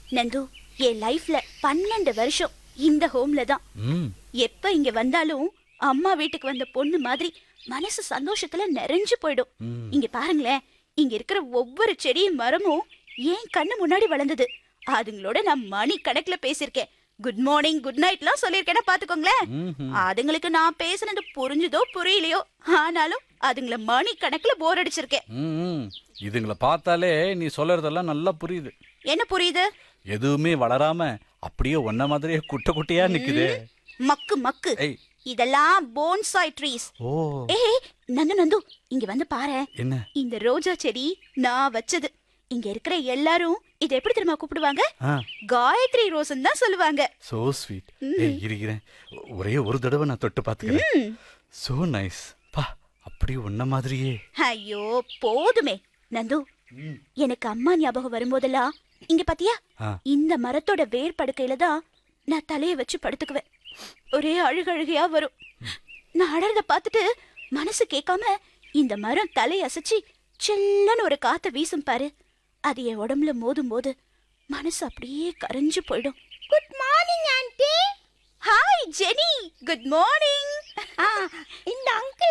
நந்து என் லைஃப்ல பன்னெண்டு வருஷம் இந்த ஹோம்ல தான் ம் எப்ப இங்க வந்தாலும் அம்மா வீட்டுக்கு வந்த பொண்ணு மாதிரி மனசு சந்தோஷத்துல நிறைஞ்சு போயிடும் ம். இங்க பாருங்களேன் இங்க இருக்கிற ஒவ்வொரு செடியும் மரமும் ஏன் கண்ணு முன்னாடி வளர்ந்தது அதுங்களோட நான் மணி கணக்குல பேசியிருக்கேன் குட் மார்னிங் குட் நைட்லாம் சொல்லியிருக்கேன்னா பாத்துக்கோங்களேன் ம்ஹும். அதுங்களுக்கு நான் பேசுனது புரிஞ்சுதோ புரியலையோ ஆனாலும் அதுங்கள மணி கணக்குல போர் அடிச்சிருக்கேன் ம், ம். இதுங்களை பார்த்தாலே நீ சொல்றதெல்லாம் நல்லா புரியுது என்ன புரியுது எதுவுமே வளராம அப்படியே ஒன்ன மாதிரியே குட்டை குட்டையா நிக்குது மக்கு மக்கு ஏய் இதெல்லாம் போன்சாய் ட்ரீஸ் ஓ ஏய் நந்து நந்து இங்க வந்து பாரு என்ன இந்த ரோஜா செடி நான் வச்சது இங்க இருக்கிற எல்லாரும் இதை எப்படி தெரியுமா கூப்பிடுவாங்க ஆ காயத்ரி ரோசன் தான் சொல்லுவாங்க சோ ஸ்வீட் ஏய் இருக்கிறேன் ஒரே ஒரு தடவை நான் தொட்டு பாத்துக்கிறேன் சோ நைஸ் பா அப்படியே ஒன்ன மாதிரியே ஐயோ போதுமே நந்து எனக்கு அம்மா ஞாபகம் வரும்போதெல்லாம் இங்க பாத்தியா ஆ. இந்த மரத்தோட வேர் படுக்கையில தான் நான் தலைய வச்சு படுத்துக்குவேன் ஒரே அழுகழுகையா வரும் நான் அழறத பார்த்துட்டு மனசு கேட்காம இந்த மரம் தலை அசைச்சு சில்லன்னு ஒரு காத்த வீசும் பாரு அது என் உடம்புல மோதும் போது மனசு அப்படியே கரைஞ்சு போயிடும் good morning aunty hi Jenny good morning இந்த அங்கிள்